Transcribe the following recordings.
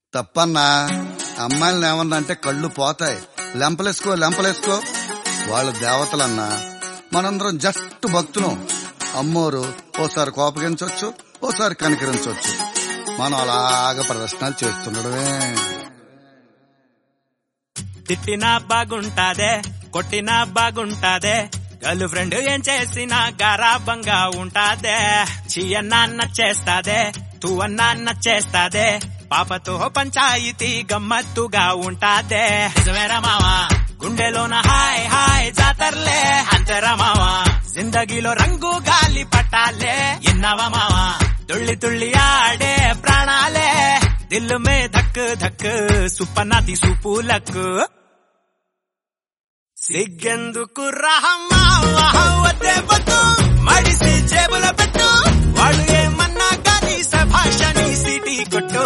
తప్పన్నా అమ్మాయిలను ఏమన్నా అంటే కళ్ళు పోతాయి లెంపలేసుకో లెంపలేసుకో వాళ్ళు దేవతలన్నా మనందరం జస్ట్ భక్తులం అమ్మోరు ఓసారి కోపగించవచ్చు ఓసారి కనికరించవచ్చు మనం అలాగ ప్రదర్శనలు చేస్తుండడమే తిట్టినా బాగుంటాదే కొట్టినా బాగుంటాదే గర్ల్ ఫ్రెండ్ ఏం చేసినా గారాబంగా ఉంటాదే చీయన్నా నచ్చేస్తాదే తూ అన్నా నచ్చేస్తాదే పాపతో పంచాయితీ గమ్మత్తుగా ఉంటాదే నిజమేరా మావా గుండెలోన హాయ్ హాయ్ జాతర్లే అంతరా మావా జిందగీలో రంగు గాలి పట్టాలే ఎన్నవా మావా తుళ్ళి తుళ్ళి ఆడే ప్రాణాలే దిల్ మే ధక్ ధక్ సుప్పనాతి సూపులకు సిగ్గెందుకు రహమ్మా వద్దే వద్దు మడిసి జేబుల పెట్టు వాళ్ళు ఏమన్నా కానీ సభాషని సిటీ కొట్టు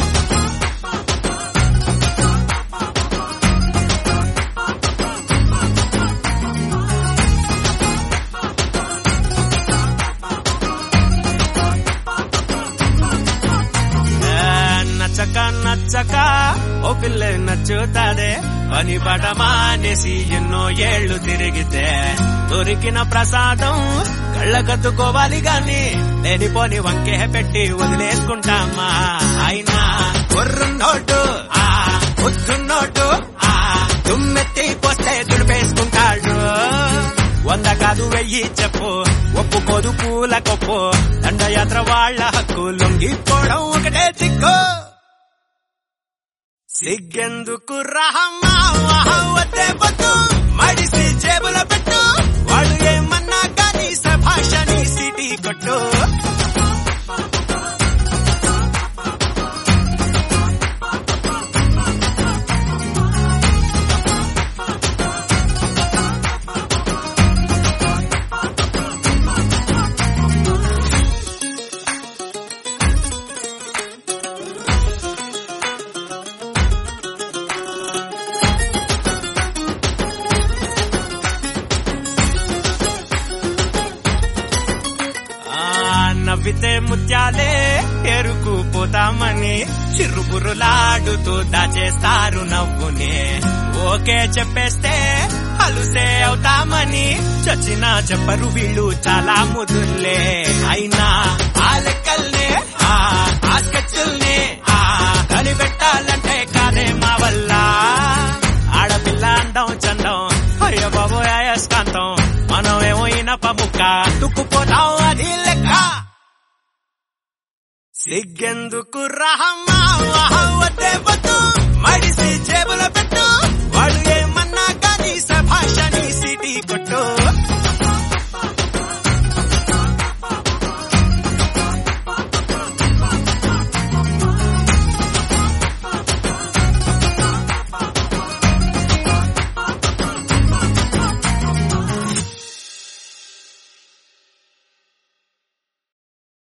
ఏ, నచ్చక నచ్చక ఓ పిల్ల నచ్చుతాదే అని పట మానేసి ఎన్నో ఏళ్లు తిరిగితే దొరికిన ప్రసాదం కళ్ళకత్తుకోవాలి గాని లేనిపోని వంకే పెట్టి వదిలేసుకుంటామా అయినా కొర్రున్నోటు ఆ ముద్దున్నోటు ఆ దుమ్మెత్తి పోస్తే దుడిపేసుకుంటాడు వంద కాదు వెయ్యి చెప్పు ఒప్పుకోదు పూల కొప్పు దండయాత్ర వాళ్ళ హక్కు లొంగిపోవడం ఒకటే దిక్కు సిగ్గెందుకు రహమ్మా వద్దే వద్దు మడిసి జేబుల పెట్టు వాళ్ళు ఏమన్నా కానీ సభాషని సిటీ కొట్టు ఆ నవ్వితే ముత్యాలే ఎరుకుపోతామని చిరుబురులాడుతూ దాచేస్తారు నవ్వునే ఓకే చెప్పేస్తే అలుసే అవుతామని చచ్చినా చెప్పరు వీళ్ళు చాలా ముదుల్లే అయినా ఆ లెక్కల్నే ఆ ఆ స్కెచ్చుల్నే ఆ కనిపెట్టాలంటే కాదే మా వల్ల ఆడపిల్ల అండం చందం అయ్య బాబు అయస్కాంతం మనమేమో ఇనప ముక్క తుక్కుపోతాం అది లెక్క సిగ్గెందుకు రహమ్మా